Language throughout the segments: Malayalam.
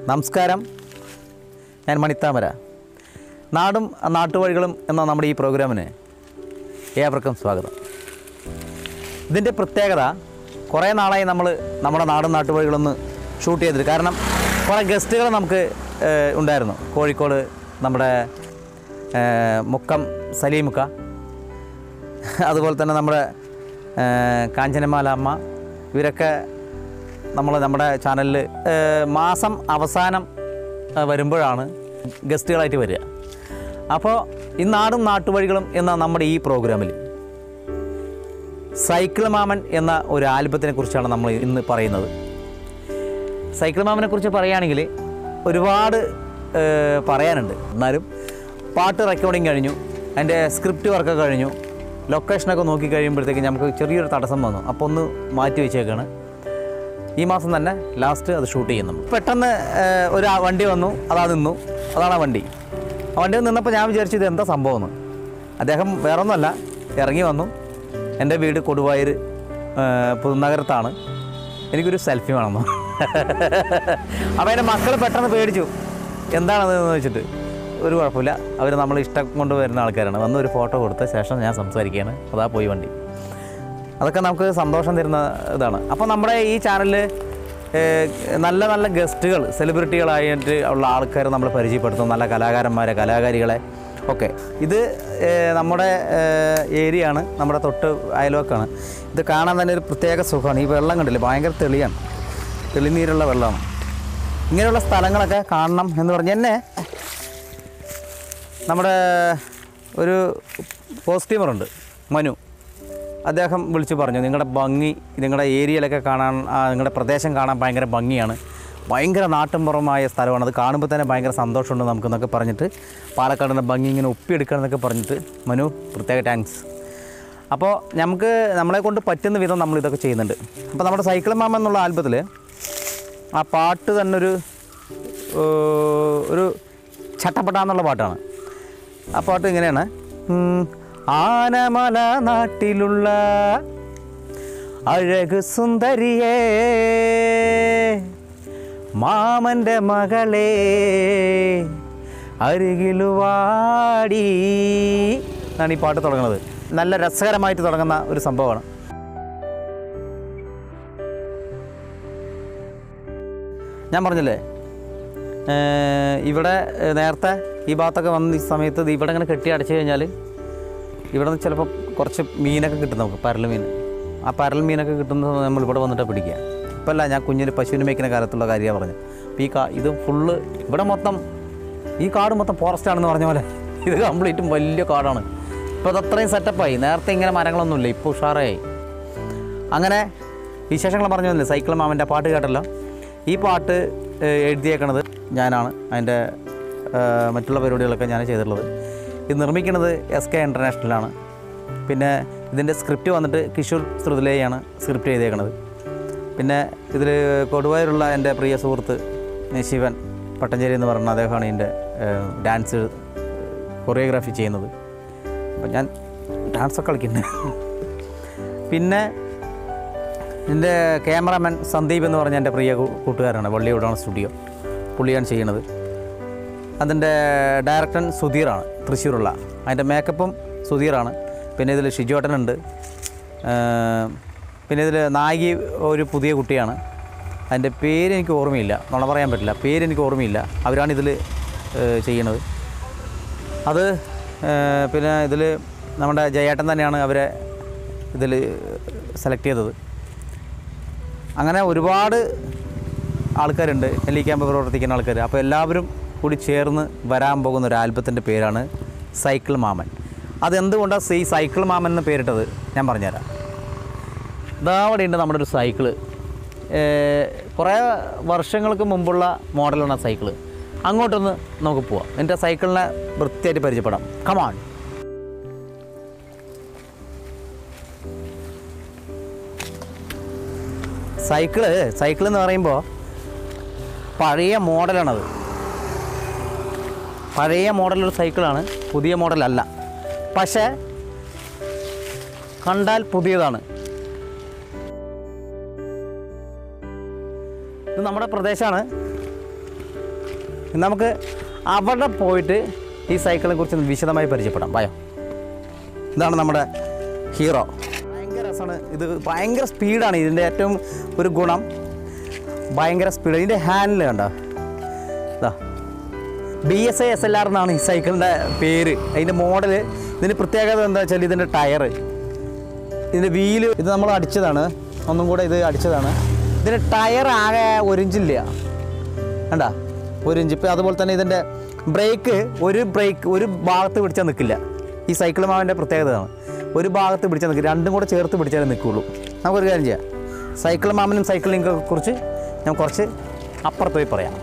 നമസ്കാരം ഞാൻ മണിത്താമര നാടും നാട്ടുവഴികളും എന്ന നമ്മുടെ ഈ പ്രോഗ്രാമിന് ഏവർക്കും സ്വാഗതം ഇതിൻ്റെ പ്രത്യേകത കുറേ നാളായി നമ്മൾ നമ്മുടെ നാടും നാട്ടുവഴികളൊന്ന് ഷൂട്ട് ചെയ്തിട്ട് കാരണം കുറേ ഗസ്റ്റുകൾ നമുക്ക് ഏഹ്, ഉണ്ടായിരുന്നു കോഴിക്കോട് നമ്മുടെ ഏഹ്, മുക്കം സലീമുക്ക അതുപോലെ തന്നെ നമ്മുടെ ഏഹ്, കാഞ്ചനമാല അമ്മ ഇവരൊക്കെ നമ്മൾ നമ്മുടെ ചാനലിൽ മാസം അവസാനം ഏഹ്, വരുമ്പോഴാണ് ഗസ്റ്റുകളായിട്ട് വരിക അപ്പോൾ ഈ നാടും നാട്ടുവഴികളും എന്ന നമ്മുടെ ഈ പ്രോഗ്രാമിൽ സൈക്കിൾ മാമൻ എന്ന ഒരു ആൽബത്തിനെ കുറിച്ചാണ് നമ്മൾ ഇന്ന് പറയുന്നത് സൈക്കിൾ മാമനെ കുറിച്ച് പറയുകയാണെങ്കിൽ ഒരുപാട് ഏഹ്, പറയാനുണ്ട് എന്നാലും പാട്ട് റെക്കോർഡിങ് കഴിഞ്ഞു അതിൻ്റെ സ്ക്രിപ്റ്റ് വർക്കൊക്കെ കഴിഞ്ഞു ലൊക്കേഷനൊക്കെ നോക്കി കഴിയുമ്പോഴത്തേക്ക് നമുക്ക് ചെറിയൊരു തടസ്സം വന്നു അപ്പോൾ ഒന്ന് മാറ്റി വെച്ചേക്കാണ് ഈ മാസം തന്നെ ലാസ്റ്റ് അത് ഷൂട്ട് ചെയ്യുന്നു പെട്ടെന്ന് ഏഹ്, ഒരു ആ വണ്ടി വന്നു അതാ നിന്നു അതാണ് ആ വണ്ടി ആ വണ്ടി നിന്നപ്പോൾ ഞാൻ വിചാരിച്ചു ഇത് എന്താ സംഭവം എന്ന് അദ്ദേഹം വേറൊന്നുമല്ല ഇറങ്ങി വന്നു എൻ്റെ വീട് കൊടുവായൂർ ഏഹ്, പുതുനഗരത്താണ് എനിക്കൊരു സെൽഫി വേണമെന്ന് അപ്പോൾ എൻ്റെ മക്കൾ പെട്ടെന്ന് പേടിച്ചു എന്താണത് എന്ന് വെച്ചിട്ട് ഒരു കുഴപ്പമില്ല അവർ നമ്മൾ ഇഷ്ടം കൊണ്ട് വരുന്ന ആൾക്കാരാണ് വന്ന് ഒരു ഫോട്ടോ കൊടുത്ത ശേഷം ഞാൻ സംസാരിക്കുകയാണ് അതാ പോയി വണ്ടി അതൊക്കെ നമുക്ക് സന്തോഷം തരുന്ന ഇതാണ് അപ്പോൾ നമ്മുടെ ഈ ചാനലിൽ നല്ല നല്ല ഗസ്റ്റുകൾ സെലിബ്രിറ്റികളായിട്ട് ഉള്ള ആൾക്കാർ നമ്മൾ പരിചയപ്പെടുത്തും നല്ല കലാകാരന്മാരെ കലാകാരികളെ ഒക്കെ ഇത് ഏഹ്, നമ്മുടെ ഏരിയ ആണ് നമ്മുടെ തൊട്ട് അയൽവക്കാണ് ഇത് കാണാൻ തന്നെ ഒരു പ്രത്യേക സുഖമാണ് ഈ വെള്ളം കണ്ടില്ലേ ഭയങ്കര തെളിയാണ് തെളിനീരുള്ള വെള്ളമാണ് ഇങ്ങനെയുള്ള സ്ഥലങ്ങളൊക്കെ കാണണം എന്ന് പറഞ്ഞ് എന്നെ നമ്മുടെ ഒരു പോസിറ്റീവറുണ്ട് മനു അദ്ദേഹം വിളിച്ച് പറഞ്ഞു നിങ്ങളുടെ ഭംഗി നിങ്ങളുടെ ഏരിയയിലൊക്കെ കാണാൻ ആ, നിങ്ങളുടെ പ്രദേശം കാണാൻ ഭയങ്കര ഭംഗിയാണ് ഭയങ്കര നാട്ടിൻപുറമായ സ്ഥലമാണ് അത് കാണുമ്പോൾ തന്നെ ഭയങ്കര സന്തോഷമുണ്ട് നമുക്കെന്നൊക്കെ പറഞ്ഞിട്ട് പാലക്കാടിൻ്റെ ഭംഗി ഇങ്ങനെ ഒപ്പിയെടുക്കണമെന്നൊക്കെ പറഞ്ഞിട്ട് മനു പ്രത്യേക താങ്ക്സ് അപ്പോൾ നമുക്ക് നമ്മളെ കൊണ്ട് പറ്റുന്ന വിധം നമ്മൾ ഇതൊക്കെ ചെയ്യുന്നുണ്ട് അപ്പോൾ നമ്മുടെ സൈക്കിൾ മാമ എന്നുള്ള ആൽബത്തിൽ ആ പാട്ട് തന്നെ ഒരു ഏർ, ഒരു ചട്ടപ്പട്ട എന്നുള്ള പാട്ടാണ് ആ പാട്ട് ഇങ്ങനെയാണ് ഉം, ആനമല നാട്ടിലുള്ള അഴക് സുന്ദരിയേ മാമൻ്റെ മകളെ അരികിലുവാടി എന്നാണ് ഈ പാട്ട് തുടങ്ങുന്നത് നല്ല രസകരമായിട്ട് തുടങ്ങുന്ന ഒരു സംഭവമാണ് ഞാൻ പറഞ്ഞില്ലേ ഏഹ് ഇവിടെ ഏഹ് നേരത്തെ ഈ ഭാഗത്തൊക്കെ വന്ന ഈ സമയത്ത് ഇത് ഇവിടെ ഇങ്ങനെ കെട്ടി അടച്ചു കഴിഞ്ഞാൽ ഇവിടെ നിന്ന് ചിലപ്പോൾ കുറച്ച് മീനൊക്കെ കിട്ടും നമുക്ക് പരൽ മീൻ ആ പരൽ മീനൊക്കെ കിട്ടുന്നത് നമ്മൾ ഇവിടെ വന്നിട്ട് പിടിക്കുക ഇപ്പം അല്ല ഞാൻ കുഞ്ഞിന് പശുവിന് മേയ്ക്കുന്ന കാലത്തുള്ള കാര്യമാണ് പറഞ്ഞത് അപ്പോൾ ഈ കാ ഇത് ഫുള്ള് ഇവിടെ മൊത്തം ഈ കാട് മൊത്തം ഫോറസ്റ്റ് ആണെന്ന് പറഞ്ഞ പോലെ ഇത് കംപ്ലീറ്റും വലിയ കാടാണ് ഇപ്പോൾ അത് അത്രയും സെറ്റപ്പായി നേരത്തെ ഇങ്ങനെ മരങ്ങളൊന്നുമില്ല ഇപ്പോൾ ഉഷാറായി അങ്ങനെ വിശേഷങ്ങൾ പറഞ്ഞു വന്നില്ല സൈക്കിൾ മാമൻ്റെ പാട്ട് കേട്ടല്ലോ ഈ പാട്ട് ഏഹ്, എഴുതിയേക്കണത് ഞാനാണ് അതിൻ്റെ ഏഹ്, മറ്റുള്ള പരിപാടികളൊക്കെ ഞാൻ ചെയ്തിട്ടുള്ളത് ഇത് നിർമ്മിക്കുന്നത് എസ് കെ ഇൻ്റർനാഷണലാണ് പിന്നെ ഇതിൻ്റെ സ്ക്രിപ്റ്റ് വന്നിട്ട് കിഷോർ ശ്രുതിലേയാണ് സ്ക്രിപ്റ്റ് ചെയ്തേക്കണത് പിന്നെ ഇതിൽ കൊടുവായൂരുള്ള എൻ്റെ പ്രിയ സുഹൃത്ത് ശിവൻ പട്ടഞ്ചേരി എന്ന് പറയുന്ന അദ്ദേഹമാണ് ഇതിൻ്റെ ഏഹ്, ഡാൻസ് കൊറിയോഗ്രാഫി ചെയ്യുന്നത് അപ്പം ഞാൻ ഡാൻസൊക്കെ കളിക്കുന്നുണ്ട് പിന്നെ എൻ്റെ ക്യാമറാമാൻ സന്ദീപ് എന്ന് പറഞ്ഞ എൻ്റെ പ്രിയ കൂ- കൂട്ടുകാരാണ് വള്ളിയോടാണ് സ്റ്റുഡിയോ പുള്ളിയാണ് ചെയ്യണത് അതിൻ്റെ ഡയറക്ടർ സുധീറാണ് തൃശ്ശൂരുള്ള അതിൻ്റെ മേക്കപ്പും സുധീറാണ് പിന്നെ ഇതിൽ ഷിജോട്ടനുണ്ട് ഏർ പിന്നെ ഇതിൽ നായികി ഒരു പുതിയ കുട്ടിയാണ് അതിൻ്റെ പേര് എനിക്ക് ഓർമ്മയില്ല നുണ പറയാൻ പറ്റില്ല പേര് എനിക്ക് ഓർമ്മയില്ല അവരാണ് ഇതിൽ ചെയ്യണത് അത് ഏർ പിന്നെ ഇതിൽ നമ്മുടെ ജയേട്ടൻ തന്നെയാണ് അവരെ ഇതിൽ സെലക്ട് ചെയ്തത് അങ്ങനെ ഒരുപാട് ആൾക്കാരുണ്ട് എൽ ഇ ക്യാമ്പ് പ്രവർത്തിക്കുന്ന ആൾക്കാർ അപ്പോൾ എല്ലാവരും കൂടി ചേർന്ന് വരാൻ പോകുന്ന ഒരു ആൽബത്തിൻ്റെ പേരാണ് സൈക്കിൾ മാമൻ അതെന്തുകൊണ്ടാണ് ഈ സൈക്കിൾ മാമൻ എന്ന് പേരിട്ടത് ഞാൻ പറഞ്ഞുതരാം ഇതാ അവിടെ ഉണ്ട് നമ്മുടെ ഒരു സൈക്കിള് ഏർ കുറേ വർഷങ്ങൾക്ക് മുമ്പുള്ള മോഡലാണ് ആ സൈക്കിള് അങ്ങോട്ടൊന്ന് നമുക്ക് പോവാം എൻ്റെ സൈക്കിളിനെ വൃത്തിയായിട്ട് പരിചയപ്പെടാം കമാൺ സൈക്കിള് സൈക്കിൾ എന്ന് പറയുമ്പോൾ പഴയ മോഡലാണത് പഴയ മോഡലൊരു സൈക്കിളാണ് പുതിയ മോഡലല്ല പക്ഷേ കണ്ടാൽ പുതിയതാണ് ഇത് നമ്മുടെ പ്രദേശമാണ് നമുക്ക് അവിടെ പോയിട്ട് ഈ സൈക്കിളിനെ കുറിച്ച് ഒന്ന് വിശദമായി പരിചയപ്പെടാം ഭയോ ഇതാണ് നമ്മുടെ ഹീറോ ഭയങ്കര രസമാണ് ഇത് ഭയങ്കര സ്പീഡാണ് ഇതിൻ്റെ ഏറ്റവും ഒരു ഗുണം ഭയങ്കര സ്പീഡ് ഇതിൻ്റെ ഹാൻഡിൽ കണ്ടോ ഇതാ B S I S L R എന്നാണ് ഈ സൈക്കിളിൻ്റെ പേര് അതിൻ്റെ മോഡൽ ഇതിൻ്റെ പ്രത്യേകത എന്താ വെച്ചാൽ ഇതിൻ്റെ ടയർ ഇതിൻ്റെ വീല് ഇത് നമ്മൾ അടിച്ചതാണ് ഒന്നും കൂടെ ഇത് അടിച്ചതാണ് ഇതിൻ്റെ ടയർ ആകെ ഒരിഞ്ചില്ല കണ്ട ഒരിഞ്ച് ഇപ്പം അതുപോലെ തന്നെ ഇതിൻ്റെ ബ്രേക്ക് ഒരു ബ്രേക്ക് ഒരു ഭാഗത്ത് പിടിച്ചാൽ നിൽക്കില്ല ഈ സൈക്കിൾ മാവിൻ്റെ പ്രത്യേകതയാണ് ഒരു ഭാഗത്ത് പിടിച്ചാൽ നിൽക്കും രണ്ടും കൂടെ ചേർത്ത് പിടിച്ചാലേ നിൽക്കുകയുള്ളൂ നമുക്കൊരു കാര്യം ചെയ്യാം സൈക്കിൾ മാമനും സൈക്കിളിനെ കുറിച്ച് ഞാൻ കുറച്ച് അപ്പുറത്ത് പോയി പറയാം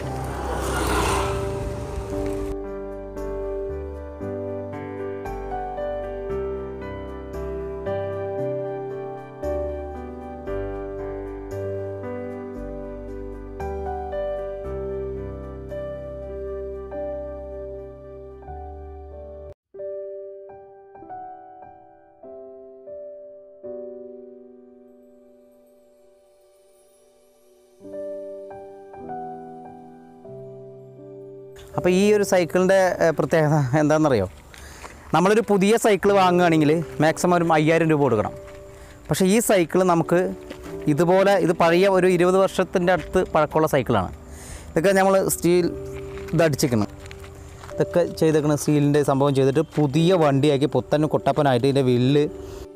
അപ്പോൾ ഈ ഒരു സൈക്കിളിൻ്റെ ഏഹ്, പ്രത്യേകത എന്താണെന്നറിയോ നമ്മളൊരു പുതിയ സൈക്കിൾ വാങ്ങുകയാണെങ്കിൽ മാക്സിമം ഒരു അയ്യായിരം രൂപ കൊടുക്കണം പക്ഷേ ഈ സൈക്കിൾ നമുക്ക് ഇതുപോലെ ഇത് പഴയ ഒരു ഇരുപത് വർഷത്തിൻ്റെ അടുത്ത് പഴക്കമുള്ള സൈക്കിളാണ് ഇതൊക്കെ നമ്മൾ സ്റ്റീൽ ഇതടിച്ചിരിക്കണം ഇതൊക്കെ ചെയ്തേക്കണം സ്റ്റീലിൻ്റെ സംഭവം ചെയ്തിട്ട് പുതിയ വണ്ടിയാക്കി പുത്തനും കൊട്ടപ്പനായിട്ട് ഇതിൻ്റെ വില്ല്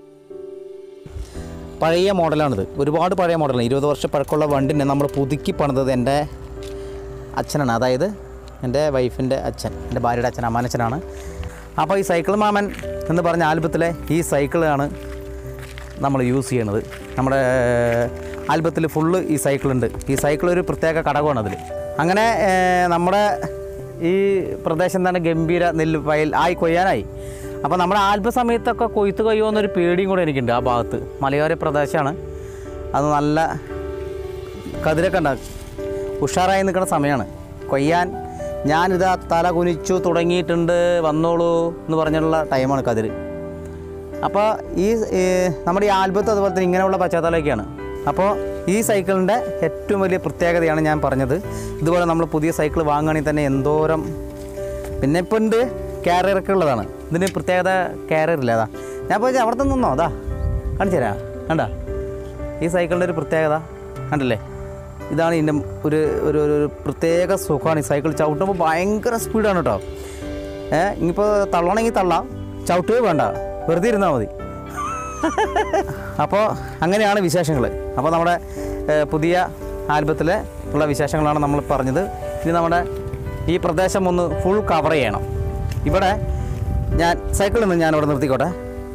പഴയ മോഡലാണിത് ഒരുപാട് പഴയ മോഡലാണ് ഇരുപത് വർഷം പഴക്കമുള്ള വണ്ടിനെ നമ്മൾ പുതുക്കി പണിതത് എൻ്റെ അച്ഛനാണ് അതായത് എൻ്റെ വൈഫിൻ്റെ അച്ഛൻ എൻ്റെ ഭാര്യയുടെ അച്ഛൻ അമ്മാനച്ഛനാണ് അപ്പോൾ ഈ സൈക്കിൾ മാമൻ എന്ന് പറഞ്ഞ ആൽബത്തിലെ ഈ സൈക്കിളാണ് നമ്മൾ യൂസ് ചെയ്യണത് നമ്മുടെ ആൽബത്തിൽ ഫുള്ള് ഈ സൈക്കിളുണ്ട് ഈ സൈക്കിൾ ഒരു പ്രത്യേക ഘടകമാണ് അതിൽ അങ്ങനെ ഏർ, നമ്മുടെ ഈ പ്രദേശം തന്നെ ഗംഭീര നെല്ല് വയൽ ആയി കൊയ്യാനായി അപ്പോൾ നമ്മുടെ ആൽബ സമയത്തൊക്കെ കൊയ്ത്ത് കൊയ്യുമോ എന്നൊരു പേടിയും കൂടെ എനിക്കുണ്ട് ആ ഭാഗത്ത് മലയോര പ്രദേശമാണ് അത് നല്ല കതിരൊക്കെ ഉണ്ടാകും ഉഷാറായി നിൽക്കുന്ന സമയമാണ് കൊയ്യാൻ ഞാനിതാ തല കുനിച്ചു തുടങ്ങിയിട്ടുണ്ട് വന്നോളൂ എന്ന് പറഞ്ഞിട്ടുള്ള ടൈമാണ് കതിര് അപ്പോൾ ഈ ഈ നമ്മുടെ ഈ ആൽബത്തും അതുപോലെ തന്നെ ഇങ്ങനെയുള്ള പശ്ചാത്തലമൊക്കെയാണ് അപ്പോൾ ഈ സൈക്കിളിൻ്റെ ഏറ്റവും വലിയ പ്രത്യേകതയാണ് ഞാൻ പറഞ്ഞത് ഇതുപോലെ നമ്മൾ പുതിയ സൈക്കിൾ വാങ്ങുകയാണെങ്കിൽ തന്നെ എന്തോരം പിന്നെ ഇപ്പം ഉണ്ട് കാരിയറൊക്കെ ഉള്ളതാണ് ഇതിന് പ്രത്യേകത കാരിയർ ഇല്ല അതാ ഞാൻ പോയി അവിടെ നിന്ന് നിന്നോ അതാ കാണിച്ചു തരാം കണ്ട ഈ സൈക്കിളിൻ്റെ ഒരു പ്രത്യേകത കണ്ടല്ലേ ഇതാണ് ഇതിൻ്റെ ഒരു ഒരു ഒരു ഒരു പ്രത്യേക സുഖമാണ് ഈ സൈക്കിൾ ചവിട്ടുമ്പോൾ ഭയങ്കര സ്പീഡാണ് കേട്ടോ ഏ ഇനിയിപ്പോൾ തള്ളണമെങ്കിൽ തള്ളാം ചവിട്ടുകയോ വേണ്ട വെറുതെ ഇരുന്നാൽ മതി അപ്പോൾ അങ്ങനെയാണ് വിശേഷങ്ങൾ അപ്പോൾ നമ്മുടെ ഏ, പുതിയ ആൽബത്തിലെ ഉള്ള വിശേഷങ്ങളാണ് നമ്മൾ പറഞ്ഞത് ഇനി നമ്മുടെ ഈ പ്രദേശം ഒന്ന് ഫുൾ കവർ ചെയ്യണം ഇവിടെ ഞാൻ സൈക്കിളിൽ നിന്ന് ഞാൻ ഇവിടെ നിർത്തിക്കോട്ടെ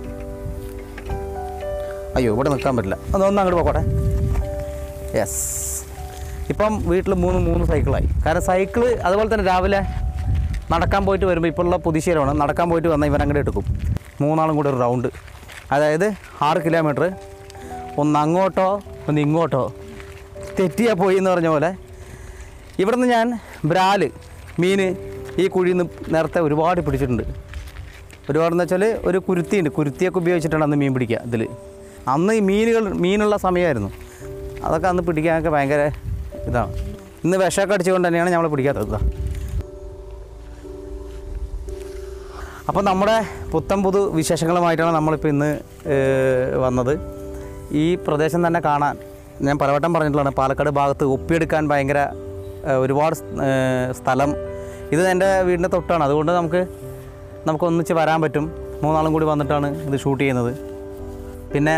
അയ്യോ ഇവിടെ നിൽക്കാൻ പറ്റില്ല അതൊന്ന് അങ്ങോട്ട് പോക്കോട്ടെ യെസ് ഇപ്പം വീട്ടിൽ മൂന്ന് മൂന്ന് സൈക്കിളായി കാരണം സൈക്കിള് അതുപോലെ തന്നെ രാവിലെ നടക്കാൻ പോയിട്ട് വരുമ്പോൾ ഇപ്പോഴുള്ള പുതുശ്ശേരമാണ് നടക്കാൻ പോയിട്ട് വന്നാൽ ഇവൻ അങ്ങോട്ട് എടുക്കും മൂന്നാളും കൂടെ ഒരു റൗണ്ട് അതായത് ആറ് കിലോമീറ്റർ ഒന്ന് അങ്ങോട്ടോ ഒന്ന് ഇങ്ങോട്ടോ തെറ്റിയാൽ പോയി എന്ന് പറഞ്ഞ പോലെ ഇവിടുന്ന് ഞാൻ ബ്രാല് മീൻ ഈ കുഴിയിൽ നിന്ന് നേരത്തെ ഒരുപാട് പിടിച്ചിട്ടുണ്ട് ഒരുപാടെന്ന് വെച്ചാൽ ഒരു കുരുത്തിയുണ്ട് കുരുത്തിയൊക്കെ ഉപയോഗിച്ചിട്ടാണ് അന്ന് മീൻ പിടിക്കുക ഇതിൽ അന്ന് ഈ മീനുകൾ മീനുള്ള സമയമായിരുന്നു അതൊക്കെ അന്ന് പിടിക്കാനൊക്കെ ഭയങ്കര ഇതാണ് ഇന്ന് വിഷമൊക്കെ അടിച്ചുകൊണ്ട് തന്നെയാണ് നമ്മൾ പിടിക്കാത്തത് ഇതാ അപ്പോൾ നമ്മുടെ പുത്തൻ പുതു വിശേഷങ്ങളുമായിട്ടാണ് നമ്മളിപ്പോൾ ഇന്ന് ഏഹ്, വന്നത് ഈ പ്രദേശം തന്നെ കാണാൻ ഞാൻ പലവട്ടം പറഞ്ഞിട്ടുള്ളതാണ് പാലക്കാട് ഭാഗത്ത് ഒപ്പിയെടുക്കാൻ ഭയങ്കര ഏഹ്, ഒരുപാട് സ്- ഏഹ്, സ്ഥലം ഇത് എൻ്റെ വീടിൻ്റെ തൊട്ടാണ് അതുകൊണ്ട് നമുക്ക് നമുക്ക് ഒന്നിച്ച് വരാൻ പറ്റും മൂന്നാളും കൂടി വന്നിട്ടാണ് ഇത് ഷൂട്ട് ചെയ്യുന്നത് പിന്നെ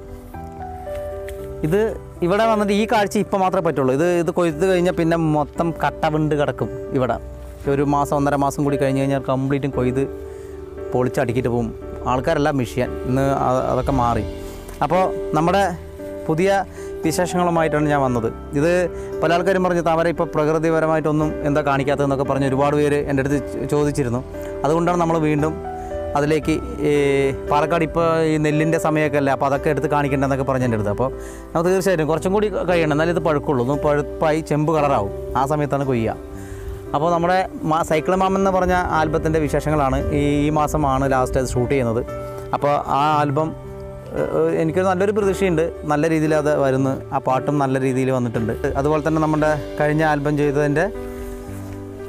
ഇത് ഇവിടെ വന്നിട്ട് ഈ കാഴ്ച ഇപ്പോൾ മാത്രമേ പറ്റുള്ളൂ ഇത് ഇത് കൊയ്ത്ത് കഴിഞ്ഞാൽ പിന്നെ മൊത്തം കട്ട വിണ്ട് കിടക്കും ഇവിടെ ഒരു മാസം ഒന്നര മാസം കൂടി കഴിഞ്ഞ് കഴിഞ്ഞാൽ കംപ്ലീറ്റും കൊയ്ത് പൊളിച്ചടുക്കിയിട്ട് പോകും ആൾക്കാരെല്ലാം മിഷ്യൻ ഇന്ന് അ- അതൊക്കെ മാറി അപ്പോൾ നമ്മുടെ പുതിയ വിശേഷങ്ങളുമായിട്ടാണ് ഞാൻ വന്നത് ഇത് പല ആൾക്കാരും പറഞ്ഞു താമര ഇപ്പോൾ പ്രകൃതിപരമായിട്ടൊന്നും എന്താ കാണിക്കാത്തതെന്നൊക്കെ പറഞ്ഞ് ഒരുപാട് പേര് എൻ്റെ അടുത്ത് ചോ- ചോദിച്ചിരുന്നു അതുകൊണ്ടാണ് നമ്മൾ വീണ്ടും അതിലേക്ക് ഈ പാലക്കാട് ഇപ്പോൾ ഈ നെല്ലിൻ്റെ സമയമൊക്കെ അല്ലേ അപ്പോൾ അതൊക്കെ എടുത്ത് കാണിക്കേണ്ടതെന്നൊക്കെ പറഞ്ഞ് എൻ്റെ അടുത്ത് അപ്പോൾ നമുക്ക് തീർച്ചയായിട്ടും കുറച്ചും കൂടി കഴിയണം എന്നാലും ഇത് പഴുക്കുള്ളൂ ഒന്ന് പഴുപ്പായി ചെമ്പ് കളറാവും ആ സമയത്താണ് കൊയ്യുക അപ്പോൾ നമ്മുടെ മാ സൈക്കിൾ മാമൻ എന്ന് പറഞ്ഞ ആൽബത്തിൻ്റെ വിശേഷങ്ങളാണ് ഈ ഈ മാസമാണ് ലാസ്റ്റ് അത് ഷൂട്ട് ചെയ്യുന്നത് അപ്പോൾ ആ ആൽബം ഏഹ്, എനിക്കൊരു നല്ലൊരു പ്രതീക്ഷയുണ്ട് നല്ല രീതിയിൽ അത് വരുന്നു ആ പാട്ടും നല്ല രീതിയിൽ വന്നിട്ടുണ്ട് അതുപോലെ തന്നെ നമ്മുടെ കഴിഞ്ഞ ആൽബം ചെയ്തതിൻ്റെ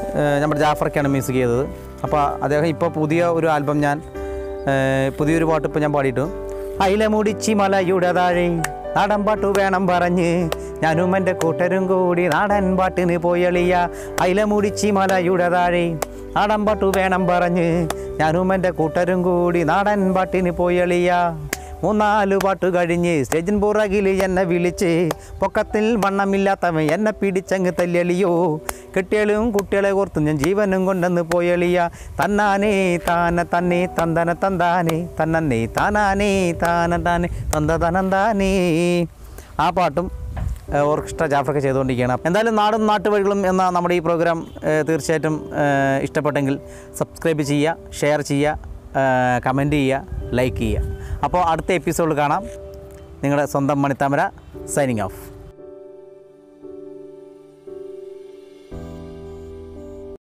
ഏഹ്, നമ്മുടെ ജാഫറൊക്കെയാണ് മ്യൂസിക് ചെയ്തത് അപ്പോൾ അദ്ദേഹം ഇപ്പോൾ പുതിയ ഒരു ആൽബം ഞാൻ ഏഹ്, പുതിയൊരു പാട്ട് ഇപ്പോൾ ഞാൻ പാടിയിട്ടു അയിലമുടിച്ചി മലയുടെ താഴെ നാടൻ പാട്ട് വേണം പറഞ്ഞ് ഞാനും എൻ്റെ കൂട്ടരും കൂടി നാടൻ പാട്ടിന് പോയളിയ അയിലമുടിച്ചി മലയുടെ താഴെ നാടൻ പാട്ട് വേണം പറഞ്ഞ് ഞാനും എൻ്റെ കൂട്ടരും കൂടി നാടൻ പാട്ടിന് പോയളിയ മൂന്നാല് പാട്ട് കഴിഞ്ഞ് സ്റ്റേജിൻ പുറകിൽ എന്നെ വിളിച്ച് പൊക്കത്തിൽ വണ്ണമില്ലാത്തവൻ എന്നെ പിടിച്ചങ്ങ് തല്ലിയളിയോ കെട്ടിയാലും കുട്ടികളെ ഓർത്ത് ഞാൻ ജീവനും കൊണ്ടെന്ന് പോയളിയ തന്നാനേ താന തന്നെ തന്തന തന്താനേ തന്നേ താനാനേ താന താനേ തന്ത തനന്താനേ ആ പാട്ടും ഏഹ്, ഓർക്കസ്ട്ര ജാഫറൊക്കെ ചെയ്തുകൊണ്ടിരിക്കുകയാണ് എന്തായാലും നാടും നാട്ടുവഴികളും എന്ന നമ്മുടെ ഈ പ്രോഗ്രാം ഏഹ്, തീർച്ചയായിട്ടും ഏഹ്, ഇഷ്ടപ്പെട്ടെങ്കിൽ സബ്സ്ക്രൈബ് ചെയ്യുക ഷെയർ ചെയ്യുക കമൻറ്റ് ചെയ്യുക ലൈക്ക് ചെയ്യുക അപ്പോൾ അടുത്ത എപ്പിസോഡിൽ കാണാം നിങ്ങളുടെ സ്വന്തം മണിത്താമര സൈനിങ് ഓഫ്